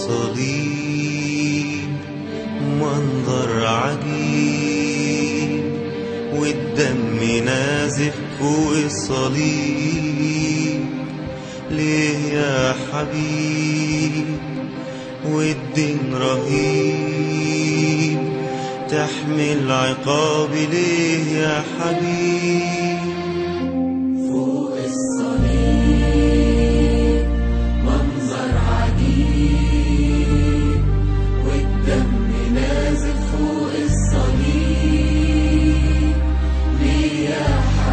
الصليب منظر عجيب والدم نازف فوق الصليب ليه يا حبيب والدين رهيب تحمل عقابي ليه يا حبيب فوق الصليب منظر عجيب والدم نازل فوق الصليب ليه يا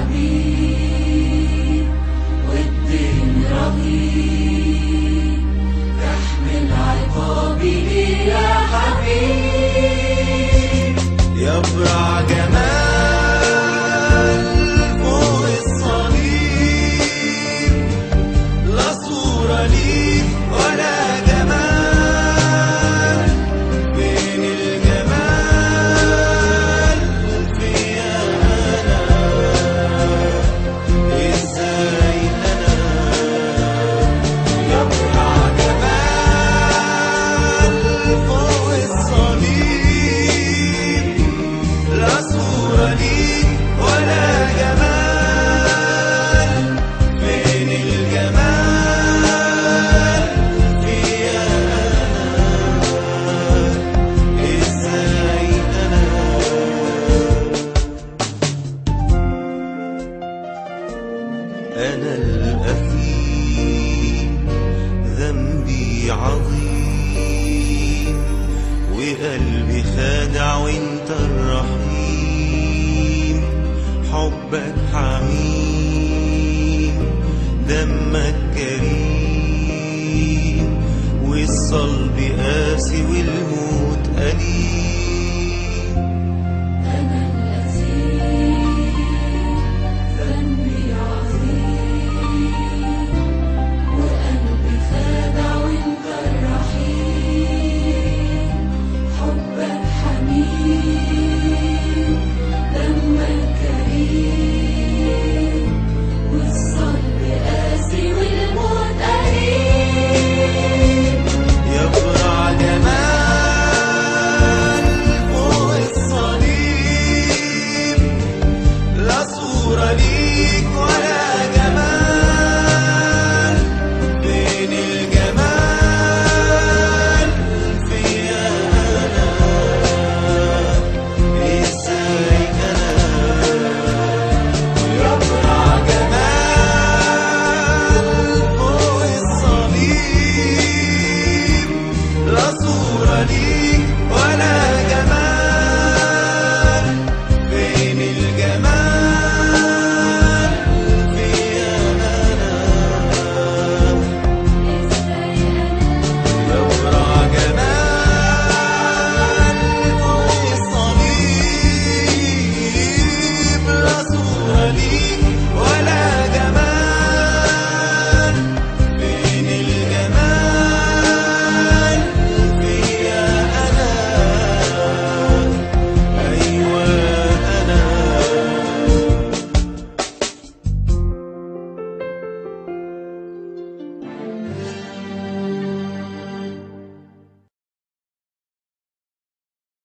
حبيب والدين رهيب تحمل عقابي ليه يا حبيب يبرع جمال فوق الصليب لا صورة ليه ولا جمال بين الجمال فيا أنا إزاي أنا يبرع جمال فوق الصليب لا صورة ليه ولا جمال بين الجمال فيا أنا إزاي أنا أنا الأثيم ذنبي عظيم وقلبي خادع وانت الرحيم حبك حميم دمك كريم والصلب قاسي والموت أليم